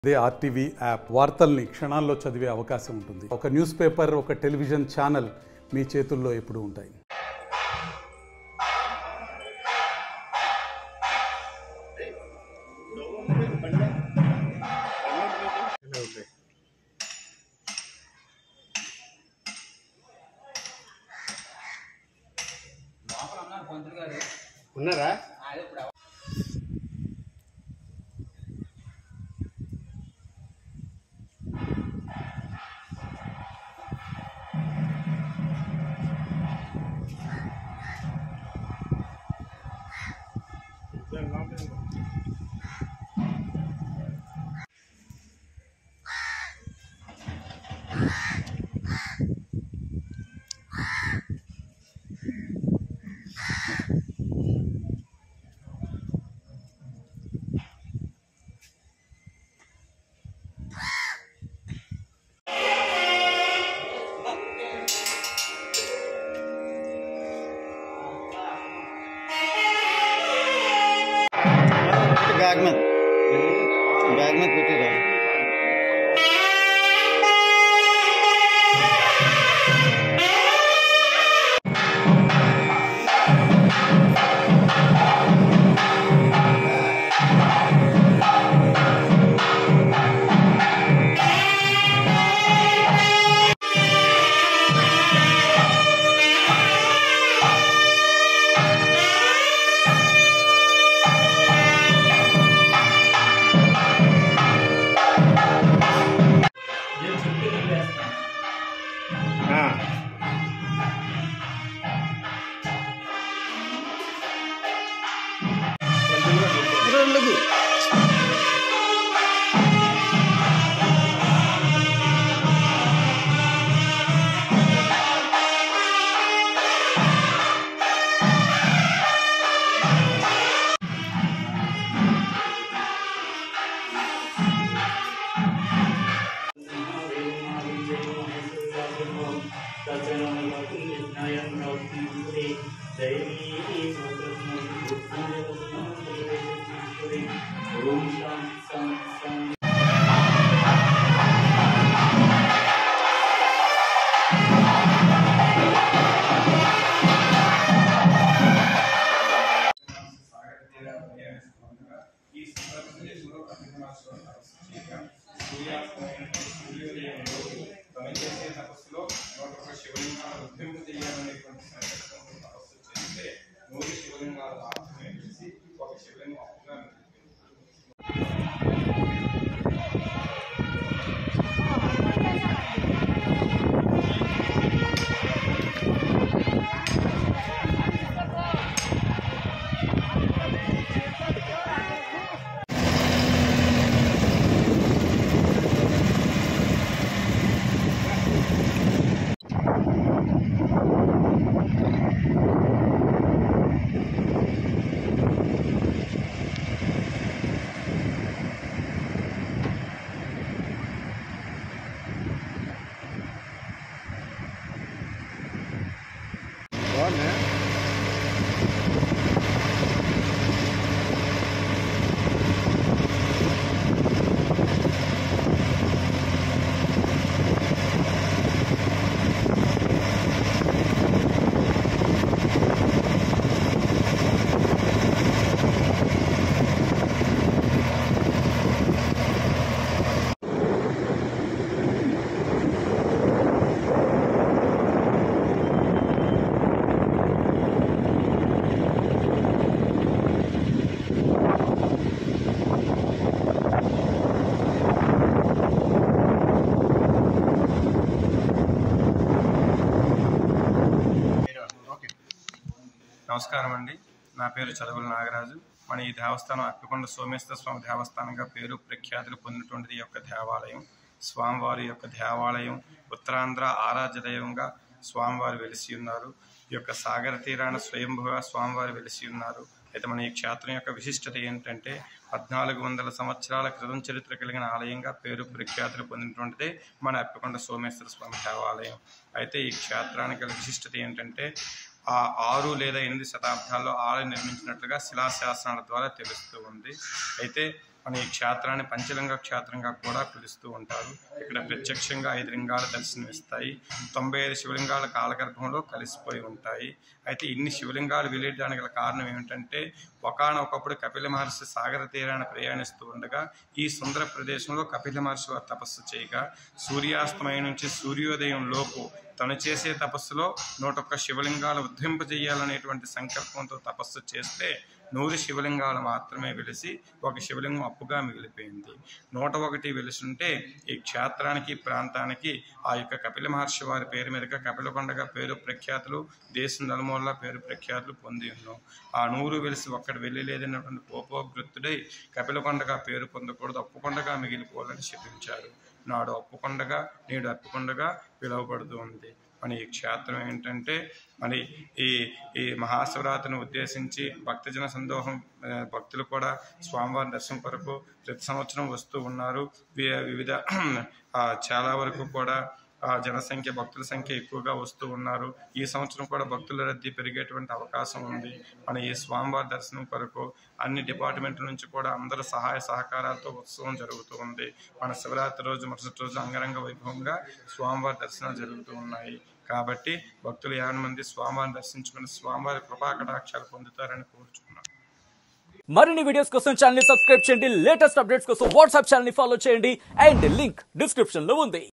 అదే RTV app వార్తల్ని క్షణాల్లో చదివే అవకాశం ఉంటుంది ఒక న్యూస్ పేపర్ ఒక టెలివిజన్ ఛానల్ మీ చేతుల్లో ఎప్పుడూ ఉంటాయి ఉన్నారా बैग में बैग में पीटे रहो ఆ. रोलगु ఈ సందర్భంలో సూర్యోదయంలో తమ చేసే తపస్సులో నూట ఒక శివలింగాలు ఉద్యమం చేయాలనేటువంటి సంకల్పంతో తపస్సు చేస్తే నూరు శివలింగాలు మాత్రమే కలిసి ఒక శివలింగం అప్పుగా మిగిలిపోయింది. బాగున్నా నమస్కారం అండి నా పేరు చదువుల నాగరాజు మన ఈ దేవస్థానం అప్పికొండ సోమేశ్వర స్వామి దేవస్థానంగా పేరు ప్రఖ్యాతులు పొందినటువంటిది ఈ యొక్క దేవాలయం స్వామివారి యొక్క దేవాలయం ఉత్తరాంధ్ర ఆరాధ్య దైవంగా స్వామివారు వెలిసి ఉన్నారు ఈ యొక్క సాగర తీరాన స్వయంభుగా స్వామివారు వెలిసి ఉన్నారు అయితే మన ఈ క్షేత్రం యొక్క విశిష్టత ఏంటంటే పద్నాలుగు వందల సంవత్సరాల క్రితం చరిత్ర కలిగిన ఆలయంగా పేరు ప్రఖ్యాతులు పొందినటువంటిదే మన అప్పికొండ సోమేశ్వర స్వామి దేవాలయం అయితే ఈ క్షేత్రానికి గల విశిష్టత ఏంటంటే ఆ ఆరు లేదా ఎనిమిది శతాబ్దాల్లో ఆలయం నిర్మించినట్లుగా శిలాశాసనాల ద్వారా తెలుస్తూ ఉంది అయితే మన ఈ క్షేత్రాన్ని పంచలింగ క్షేత్రంగా కూడా పిలుస్తూ ఉంటారు ఇక్కడ ప్రత్యక్షంగా ఐదు లింగాలు దర్శనమిస్తాయి తొంభై ఐదు శివలింగాల కాలగర్భంలో కలిసిపోయి ఉంటాయి అయితే ఇన్ని శివలింగాలు వెలియడానికి గల కారణం ఏమిటంటే ఒకనొకప్పుడు కపిల మహర్షి సాగర తీరాన్ని ప్రయాణిస్తూ ఉండగా ఈ సుందర ప్రదేశంలో కపిల మహర్షి వారు తపస్సు చేయగా సూర్యాస్తమయం నుంచి సూర్యోదయం లోపు తను చేసే తపస్సులో నూటొక్క శివలింగాలు ఉద్ధరింపజేయాలనేటువంటి సంకల్పంతో తపస్సు చేస్తే నూరు శివలింగాలు మాత్రమే వెలిసి ఒక శివలింగం అప్పుగా మిగిలిపోయింది నూట ఒకటి వెలిసుంటే ఈ క్షేత్రానికి ప్రాంతానికి ఆ యొక్క కపిల మహర్షి వారి పేరు మీదుగా కపిలకొండగా పేరు ప్రఖ్యాతులు దేశం నలుమూలలా పేరు ప్రఖ్యాతులు పొంది ఉన్నాం ఆ నూరు వెలిసి ఒక్కడు వెళ్ళి లేదన్నటువంటి కోపోగ్రత్తుడై కపిలకొండగా పేరు పొందకూడదు అప్పుకొండగా మిగిలిపోవాలని శపించారు నాడు అప్పుకొండగా నేడు అప్పుకొండగా పిలువబడుతూ ఉంది మన ఈ క్షేత్రం ఏంటంటే మరి ఈ ఈ మహాశివరాత్రిని ఉద్దేశించి భక్తజన సందోహం ఆ, భక్తులు కూడా స్వామివారి దర్శనం కొరకు ప్రతి సంవత్సరం వస్తూ ఉన్నారు వి- వివిధ ఆ, చాలా వరకు కూడా ఆ, జనసంఖ్య భక్తుల సంఖ్య ఎక్కువగా వస్తూ ఉన్నారు ఈ సంవత్సరం కూడా భక్తుల రద్దీ పెరిగేటువంటి అవకాశం ఉంది మన ఈ స్వామివారి దర్శనం కొరకు అన్ని డిపార్ట్మెంట్ల నుంచి కూడా అందరూ సహాయ సహకారాలతో ఉత్సవం జరుగుతూ ఉంది మన శివరాత్రి రోజు మరుసటి రోజు అంగరంగ వైభవంగా స్వామివారి దర్శనాలు జరుగుతూ ఉన్నాయి కాబట్టి భక్తులు యాభై మంది స్వామివారిని దర్శించుకుని స్వామివారి కృపా కటాక్షాలు పొందుతారని కోరుచుకున్నాను మరిన్ని వీడియోస్ కోసం ఛానల్ ని సబ్స్క్రైబ్ చేయండి లేటెస్ట్ అప్డేట్స్ కోసం వాట్సాప్ ఛానల్ ని ఫాలో చేయండి అండ్ లింక్ డిస్క్రిప్షన్ లో ఉంది